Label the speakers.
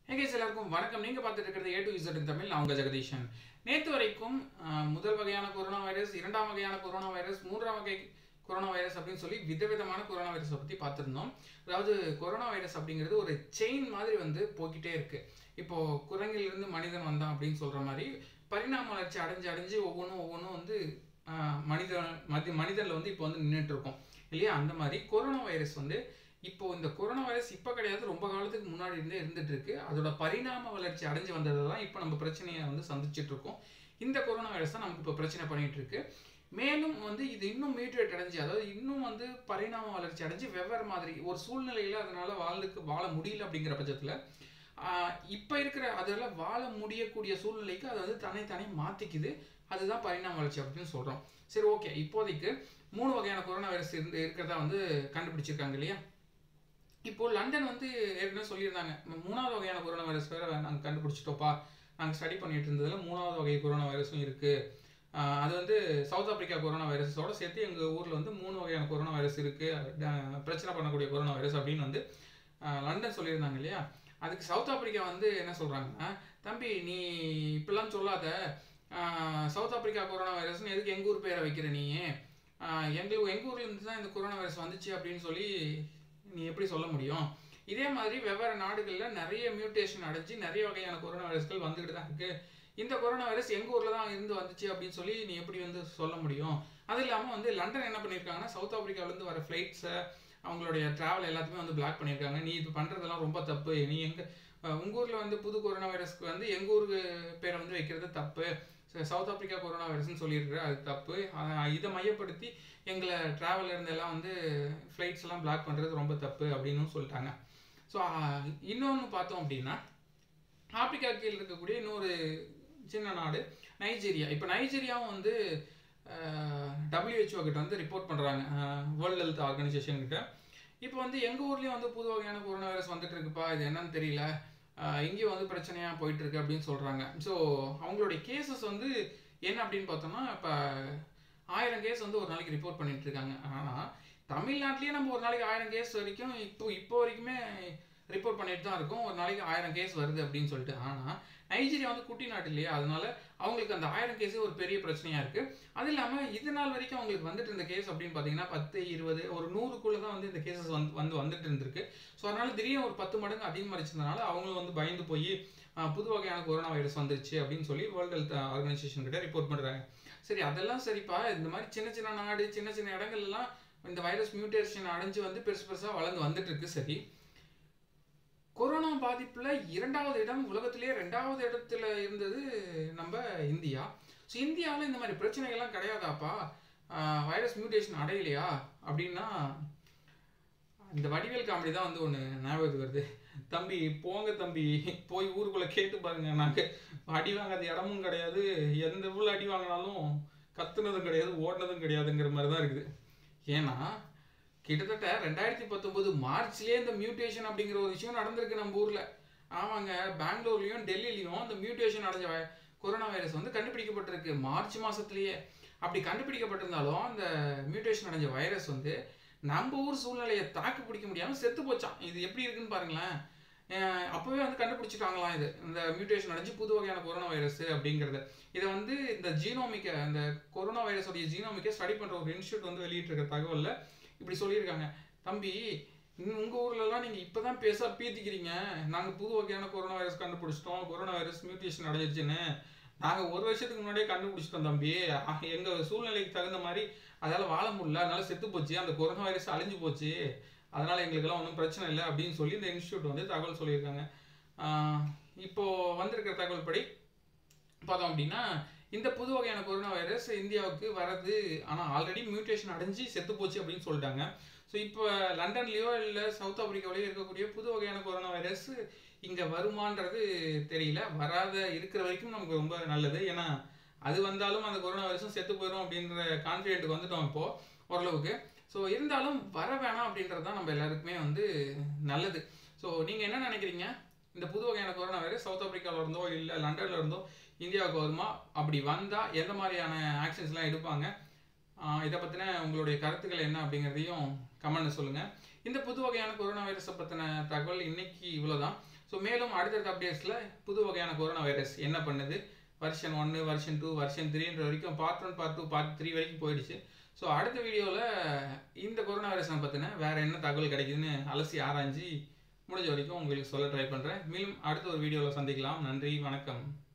Speaker 1: ஹேகேஸ் எல்லாருக்கும் வணக்கம் நீங்க பார்த்துட்டு இருக்கிறது ஏ டு இசட் தமிழ் நான் உங்க ஜெகதீஷன் நேற்று வரைக்கும் அஹ், முதல் வகையான கொரோனா வைரஸ் இரண்டாம் வகையான கொரோனா வைரஸ் மூன்றாம் வகை கொரோனா வைரஸ் அப்படின்னு சொல்லி விதவிதமான கொரோனா வைரஸை பற்றி பார்த்துருந்தோம் அதாவது கொரோனா வைரஸ் அப்படிங்கிறது ஒரு செயின் மாதிரி வந்து போய்கிட்டே இருக்கு இப்போ குரங்கிலிருந்து மனிதன் வந்தான் அப்படின்னு சொல்ற மாதிரி பரிணாம வளர்ச்சி அடைஞ்சு அடைஞ்சு ஒவ்வொன்றும் ஒவ்வொன்றும் வந்து ஆஹ், மனிதன் மதி மனிதனில் வந்து இப்போ வந்து நின்றுட்டு இருக்கோம் இல்லையா அந்த மாதிரி கொரோனா வைரஸ் வந்து இப்போ இந்த கொரோனா வைரஸ் இப்போ கிடையாது ரொம்ப காலத்துக்கு முன்னாடி இருந்தே இருந்துட்டு இருக்கு அதோட பரிணாம வளர்ச்சி அடைஞ்சு வந்ததை தான் இப்போ நம்ம பிரச்சனையை வந்து சந்திச்சுட்டு இருக்கோம் இந்த கொரோனா வைரஸ் தான் நமக்கு இப்போ பிரச்சனை பண்ணிட்டு இருக்கு மேலும் வந்து இது இன்னும் மியூட்டேட் அடைஞ்சு அதாவது இன்னும் வந்து பரிணாம வளர்ச்சி அடைஞ்சு வெவ்வேறு மாதிரி ஒரு சூழ்நிலையில அதனால வாழ்ந்துக்கு வாழ முடியல அப்படிங்கிற பட்சத்துல ஆஹ் இப்ப இருக்கிற அதெல்லாம் வாழ முடியக்கூடிய சூழ்நிலைக்கு அதை வந்து தன்னைத்தானே மாத்திக்குது அதுதான் பரிணாம வளர்ச்சி அப்படின்னு சொல்றோம் சரி ஓகே இப்போதைக்கு மூணு வகையான கொரோனா வைரஸ் இருந்து இருக்கிறதா வந்து கண்டுபிடிச்சிருக்காங்க இல்லையா இப்போ லண்டன் வந்து ஏற்கனவே சொல்லியிருந்தாங்க "ம- மூணாவது வகையான கொரோனா வைரஸ் வேற நாங்கள் கண்டுபிடிச்சிட்டோப்பா நாங்கள் ஸ்டடி பண்ணிட்டு இருந்ததுல மூணாவது வகை கொரோனா வைரஸும் இருக்கு ஆஹ் அது வந்து சவுத் ஆப்பிரிக்கா கொரோனா வைரஸோட சேர்த்து எங்கள் ஊரில் வந்து மூணு வகையான கொரோனா வைரஸ் இருக்கு ட- பிரச்சனை பண்ணக்கூடிய கொரோனா வைரஸ் அப்படின்னு வந்து ஆஹ் லண்டன் சொல்லியிருந்தாங்க இல்லையா அதுக்கு சவுத் ஆப்பிரிக்கா வந்து என்ன சொல்றாங்கன்னா தம்பி நீ இப்படிலாம் சொல்லாத ஆஹ் சவுத் ஆப்பிரிக்கா கொரோனா வைரஸ்னு எதுக்கு எங்கள் ஊர் பேரை வைக்கிற நீ ஆஹ் எங்களுக்கு எங்கள் ஊர்ல இருந்து தான் இந்த கொரோனா வைரஸ் வந்துச்சு அப்படின்னு சொல்லி நீ எப்படி சொல்ல முடியும் இதே மாதிரி வெவ்வேறு நாடுகளில் நிறைய மியூட்டேஷன் அடைஞ்சு நிறைய வகையான கொரோனா வைரஸ்கள் வந்துகிட்டு தான் இருக்கு இந்த கொரோனா வைரஸ் எங்கள் ஊரில் தான் இருந்து வந்துச்சு அப்படின்னு சொல்லி நீ எப்படி வந்து சொல்ல முடியும் அது இல்லாமல் வந்து லண்டன் என்ன பண்ணியிருக்காங்கன்னா சவுத் ஆப்பிரிக்காவிலேருந்து வர ஃப்ளைட்ஸை அவங்களுடைய ட்ராவல் எல்லாத்தையுமே வந்து பிளாக் பண்ணியிருக்காங்க நீ இது பண்ணுறதெல்லாம் ரொம்ப தப்பு நீ எங்கே உங்கள் ஊரில் வந்து புது கொரோனா வைரஸ்க்கு வந்து எங்கள் ஊருக்கு பேரை வந்து வைக்கிறது தப்பு ச- சவுத் ஆப்பிரிக்கா கொரோனா வைரஸ்னு சொல்லியிருக்கிற அது தப்பு ஆஹ் இதை மையப்படுத்தி எங்களை ட்ராவல் இருந்தெல்லாம் வந்து ஃப்ளைட்ஸ் எல்லாம் பிளாக் பண்ணுறது ரொம்ப தப்பு அப்படின்னு சொல்லிட்டாங்க ஸோ இன்னொன்று பார்த்தோம் அப்படின்னா ஆப்பிரிக்கா கீழே இருக்கக்கூடிய இன்னொரு சின்ன நாடு நைஜீரியா இப்போ நைஜீரியாவும் வந்து டபிள்யூஹெச்ஓ கிட்ட வந்து ரிப்போர்ட் பண்ணுறாங்க வேர்ல்டு ஹெல்த் ஆர்கனைசேஷன் கிட்ட இப்போ வந்து எங்கள் ஊர்லேயும் வந்து புது வகையான கொரோனா வைரஸ் வந்துட்டு இருக்குப்பா இது என்னன்னு தெரியல ஆஹ் இங்கேயும் வந்து பிரச்சனையாக போயிட்டு இருக்கு அப்படின்னு சொல்கிறாங்க ஸோ அவங்களுடைய கேசஸ் வந்து என்ன அப்படின்னு பார்த்தோம்னா இப்போ ஆயிரம் கேஸ் வந்து ஒரு நாளைக்கு ரிப்போர்ட் பண்ணிட்டு இருக்காங்க ஆனால் தமிழ்நாட்டிலேயே நம்ம ஒரு நாளைக்கு ஆயிரம் கேஸ் வரைக்கும் இப்போ இப்போ வரைக்குமே ரிப்போர்ட் பண்ணிட்டு தான் இருக்கோம் ஒரு நாளைக்கு ஆயிரம் கேஸ் வருது அப்படின்னு சொல்லிட்டு ஆனால் நைஜீரியா வந்து குட்டி நாட்டு இல்லையா அதனால அவங்களுக்கு அந்த ஆயிரம் கேஸே ஒரு பெரிய பிரச்சனையா இருக்கு அது இல்லாமல் இது நாள் வரைக்கும் அவங்களுக்கு வந்துட்டு இருந்த கேஸ் அப்படின்னு பார்த்தீங்கன்னா பத்து இருபது ஒரு நூறுக்குள்ள தான் வந்து இந்த கேசஸ் வந்து வந்து வந்துட்டு இருந்திருக்கு ஸோ அதனால திடீர்னு ஒரு பத்து மடங்கு அதிகமாகிச்சதுனால அவங்களும் வந்து பயந்து போய் ஆஹ், புது வகையான கொரோனா வைரஸ் வந்துருச்சு அப்படின்னு சொல்லி வேர்ல்டு ஹெல்த் ஆர்கனைசேஷன் கிட்ட ரிப்போர்ட் பண்றாங்க சரி அதெல்லாம் சரிப்பா இந்த மாதிரி சின்ன சின்ன நாடு சின்ன சின்ன இடங்கள் எல்லாம் இந்த வைரஸ் மியூட்டேஷன் அடைஞ்சு வந்து பெருசு பெருசா வளர்ந்து வந்துட்டு இருக்கு சரி கொரோனா பாதிப்புல இரண்டாவது இடம் உலகத்திலேயே ரெண்டாவது இடத்துல இருந்தது நம்ம இந்தியா ஸோ இந்தியாவில் இந்த மாதிரி பிரச்சனைகள்லாம் கிடையாதாப்பா வைரஸ் மியூட்டேஷன் அடையலையா அப்படின்னா இந்த வடிவேல் காமெடி தான் வந்து ஒன்று ஞாபகத்துக்கு வருது தம்பி போங்க தம்பி போய் ஊருக்குள்ளே கேட்டு பாருங்க நாங்கள் அடி வாங்காத இடமும் கிடையாது எந்த ஊரில் அடி வாங்கினாலும் கத்துனதும் கிடையாது ஓடினதும் கிடையாதுங்கிற மாதிரி தான் இருக்குது ஏன்னா கிட்டத்தட்ட ரெண்டாயிரத்தி பத்தொன்பது மார்ச்லேயே இந்த மியூட்டேஷன் அப்படிங்கிற ஒரு விஷயம் நடந்திருக்கு நம்ம ஊரில் ஆமாங்க பெங்களூர்லேயும் டெல்லிலையும் இந்த மியூட்டேஷன் அடைஞ்ச வை- கொரோனா வைரஸ் வந்து கண்டுபிடிக்கப்பட்டிருக்கு மார்ச் மாசத்துலயே அப்படி கண்டுபிடிக்கப்பட்டிருந்தாலும் அந்த மியூட்டேஷன் அடைஞ்ச வைரஸ் வந்து நம்ம ஊர் சூழ்நிலையை தாக்கு பிடிக்க முடியாமல் செத்து போச்சான் இது எப்படி இருக்குன்னு பாருங்களேன் அஹ் அப்பவே வந்து கண்டுபிடிச்சிட்டாங்களாம் இது இந்த மியூட்டேஷன் அடைஞ்சு புது வகையான கொரோனா வைரஸ் அப்படிங்கிறது இதை வந்து இந்த ஜீனோமிக்க இந்த கொரோனா வைரஸோடைய ஜீனோமிக்கை ஸ்டடி பண்ற ஒரு இன்ஸ்டியூட் வந்து வெளியிட்டிருக்க தகவல்ல இப்படி சொல்லியிருக்காங்க தம்பி இன்னும் உங்க ஊர்ல எல்லாம் நீங்க இப்பதான் பேச பீத்திக்கிறீங்க நாங்க புது வகையான கொரோனா வைரஸ் கண்டுபிடிச்சிட்டோம் கொரோனா வைரஸ் மியூட்டேஷன் அடைஞ்சிருச்சுன்னு நாங்க ஒரு வருஷத்துக்கு முன்னாடியே கண்டுபிடிச்சிட்டோம் தம்பி அஹ் எங்க சூழ்நிலைக்கு தகுந்த மாதிரி அதால வாழ முடியல அதனால செத்து போச்சு அந்த கொரோனா வைரஸ் அழிஞ்சு போச்சு அதனால எங்களுக்கெல்லாம் ஒன்றும் பிரச்சனை இல்லை அப்படின்னு சொல்லி இந்த இன்ஸ்டியூட் வந்து தகவல் சொல்லியிருக்காங்க ஆஹ் இப்போ வந்திருக்கிற தகவல் படி பார்த்தோம் அப்படின்னா இந்த புது வகையான கொரோனா வைரஸ் இந்தியாவுக்கு வரது ஆனால் ஆல்ரெடி மியூட்டேஷன் அடைஞ்சு செத்து போச்சு அப்படின்னு சொல்லிட்டாங்க ஸோ இப்போ லண்டன்லேயோ இல்லை சவுத் ஆப்பிரிக்காவிலேயோ இருக்கக்கூடிய புது வகையான கொரோனா வைரஸ் இங்கே வருமான்றது தெரியல வராத இருக்கிற வரைக்கும் நமக்கு ரொம்ப நல்லது ஏன்னா அது வந்தாலும் அந்த கொரோனா வைரஸும் செத்து போயிடும் அப்படின்ற கான்ஃபிடென்ட்டுக்கு வந்துட்டோம் இப்போ ஓரளவுக்கு ஸோ இருந்தாலும் வர வேணாம் அப்படின்றது தான் நம்ம எல்லாருக்குமே வந்து நல்லது ஸோ நீங்கள் என்ன நினைக்கிறீங்க இந்த புது வகையான கொரோனா வைரஸ் சவுத் ஆப்பிரிக்காவில் இருந்தோ இல்லை லண்டன்ல இருந்தோ இந்தியாவுக்கு வருமா அப்படி வந்தால் எந்த மாதிரியான ஆக்ஷன்ஸ்லாம் எடுப்பாங்க ஆஹ் இதை பற்றின உங்களுடைய கருத்துக்கள் என்ன அப்படிங்கிறதையும் கமெண்ட்ல சொல்லுங்கள் இந்த புது வகையான கொரோனா வைரஸை பற்றின தகவல் இன்னைக்கு இவ்வளோதான் ஸோ மேலும் அடுத்தடுத்த அப்டேட்ஸில் புது வகையான கொரோனா வைரஸ் என்ன பண்ணுது வருஷன் ஒன்று வருஷன் டூ வருஷன் த்ரீன்ற வரைக்கும் part one part two part three வரைக்கும் போயிடுச்சு ஸோ அடுத்த வீடியோவில் இந்த கொரோனா வைரஸை பற்றின வேறு என்ன தகவல் கிடைக்குதுன்னு அலசி ஆராய்ஞ்சி முடிஞ்ச வரைக்கும் உங்களுக்கு சொல்ல ட்ரை பண்ணுறேன் மேலும் அடுத்த ஒரு வீடியோவில் சந்திக்கலாம் நன்றி வணக்கம்